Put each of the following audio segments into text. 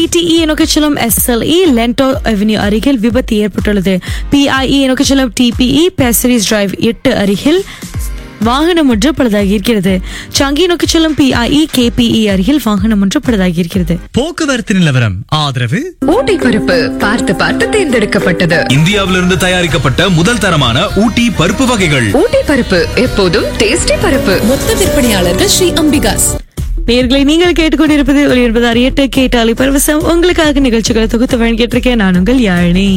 பிஐடிஇ நோக்கிச்சலம் SLE லென்டோ avenue அருகில் விபத்து ஏற்பட்டுள்ளது பிஐஇ நோக்கிச்சலம் டிபிஇ பேசரிஸ் டிரைவ் எட்டு அருகில் வாகனம் ஒன்று பழுதாகி இருக்கிறது சங்கி நோக்கி செல்லும் பிஐஇ கேபிஇ அருகில் வாகனம் ஒன்று பழுதாகி இருக்கிறது போக்குவரத்து நிலவரம் ஆதரவு ஊட்டி பருப்பு பார்த்து பார்த்து தேர்ந்தெடுக்கப்பட்டது இந்தியாவிலிருந்து தயாரிக்கப்பட்ட முதல் தரமான ஊட்டி பருப்பு வகைகள் ஊட்டி பருப்பு எப்போதும் டேஸ்டி பருப்பு மொத்த விற்பனையாளர்கள் ஸ்ரீ அம்பிகாஸ் நேர்களை நீங்கள் கேட்டுக்கொண்டிருப்பது ஒளி என்பது அறியட்டு கேட்டாலி பரவசம் உங்களுக்காக நிகழ்ச்சிகளை தொகுத்து வழங்கிட்டு இருக்கேன் நான் உங்கள் யாழினி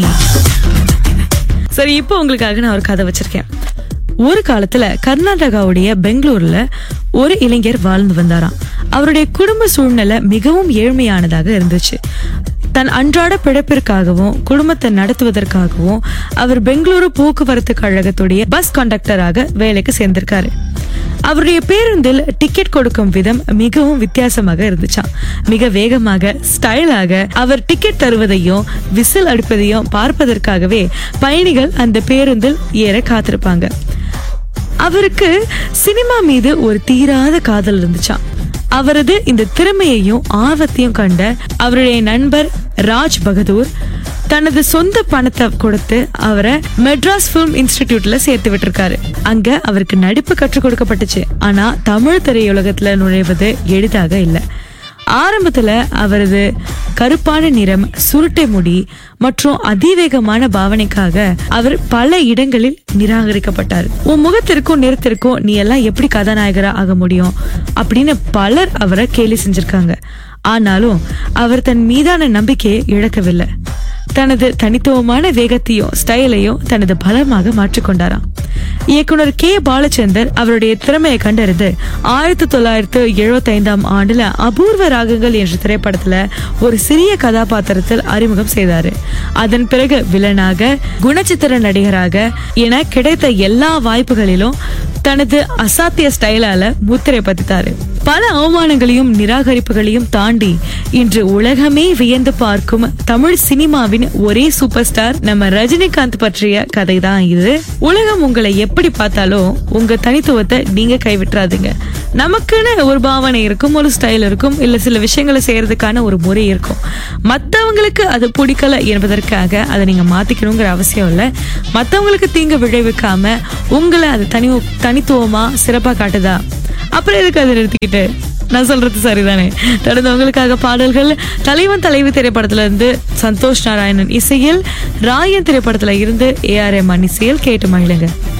சரி இப்போ உங்களுக்காக நான் ஒரு கதை வச்சிருக்கேன் ஒரு காலத்துல கர்நாடகாவுடைய பெங்களூர்ல ஒரு இளைஞர் வாழ்ந்து வந்தாராம் அவருடைய குடும்ப சூழ்நிலை மிகவும் ஏழ்மையானதாக இருந்துச்சு தன் அன்றாட பிழைப்பிற்காகவும் குடும்பத்தை நடத்துவதற்காகவும் அவர் பெங்களூரு போக்குவரத்து கழகத்துடைய பஸ் கண்டக்டராக வேலைக்கு சேர்ந்திருக்காரு அவருடைய பேருந்தில் டிக்கெட் கொடுக்கும் விதம் மிகவும் வித்தியாசமாக இருந்துச்சாம் மிக வேகமாக ஸ்டைலாக அவர் டிக்கெட் தருவதையும் விசில் அடிப்பதையும் பார்ப்பதற்காகவே பயணிகள் அந்த பேருந்தில் ஏற காத்திருப்பாங்க அவருக்கு சினிமா மீது ஒரு தீராத காதல் இருந்துச்சாம் அவரது இந்த திறமையையும் ஆர்வத்தையும் கண்ட அவருடைய நண்பர் ராஜ் பகதூர் தனது சொந்த பணத்தை கொடுத்து அவரை மெட்ராஸ் பிலிம் இன்ஸ்டிடியூட்ல சேர்த்து விட்டிருக்காரு அங்க அவருக்கு நடிப்பு கற்றுக் கொடுக்கப்பட்டுச்சு ஆனா தமிழ் திரையுலகத்துல நுழைவது எளிதாக இல்லை ஆரம்பத்துல அவரது கருப்பான நிறம் சுருட்டை முடி மற்றும் அதிவேகமான பாவனைக்காக அவர் பல இடங்களில் நிராகரிக்கப்பட்டார் உன் முகத்திற்கும் நிறத்திற்கும் நீ எல்லாம் எப்படி கதாநாயகரா ஆக முடியும் அப்படின்னு பலர் அவரை கேலி செஞ்சிருக்காங்க ஆனாலும் அவர் தன் மீதான நம்பிக்கையை இழக்கவில்லை தனது தனித்துவமான வேகத்தையும் ஸ்டைலையும் தனது பலமாக மாற்றிக்கொண்டாராம் இயக்குனர் கே பாலச்சந்தர் அவருடைய திறமையை கண்டறிந்து ஆயிரத்தி தொள்ளாயிரத்து எழுபத்தி ஐந்தாம் ஆண்டுல அபூர்வ ராகங்கள் என்ற திரைப்படத்துல ஒரு சிறிய கதாபாத்திரத்தில் அறிமுகம் செய்தாரு அதன் பிறகு வில்லனாக குணச்சித்திர நடிகராக என கிடைத்த எல்லா வாய்ப்புகளிலும் தனது அசாத்திய ஸ்டைலால முத்திரை பதித்தாரு பல அவமானங்களையும் நிராகரிப்புகளையும் தாண்டி இன்று உலகமே வியந்து பார்க்கும் தமிழ் சினிமாவின் ஒரே சூப்பர் ஸ்டார் நம்ம ரஜினிகாந்த் பற்றிய கதை தான் இது உலகம் உங்களை எப்படி பார்த்தாலும் உங்க தனித்துவத்தை நீங்க கைவிட்டுறாதீங்க நமக்குன்னு ஒரு பாவனை இருக்கும் ஒரு ஸ்டைல் இருக்கும் இல்ல சில விஷயங்களை செய்யறதுக்கான ஒரு முறை இருக்கும் மத்தவங்களுக்கு அது பிடிக்கல என்பதற்காக அதை நீங்க மாத்திக்கணுங்கிற அவசியம் இல்ல மத்தவங்களுக்கு தீங்கு விளைவிக்காம உங்களை அது தனி தனித்துவமா சிறப்பா காட்டுதா அப்புறம் எதுக்கு அதை நிறுத்திக்கிட்டு நான் சொல்றது சரிதானே தொடர்ந்து உங்களுக்காக பாடல்கள் தலைவன் தலைவி திரைப்படத்துல இருந்து சந்தோஷ் நாராயணன் இசையில் ராயன் திரைப்படத்துல இருந்து ஏஆர் எம் இசையில் கேட்டு மகிழுங்க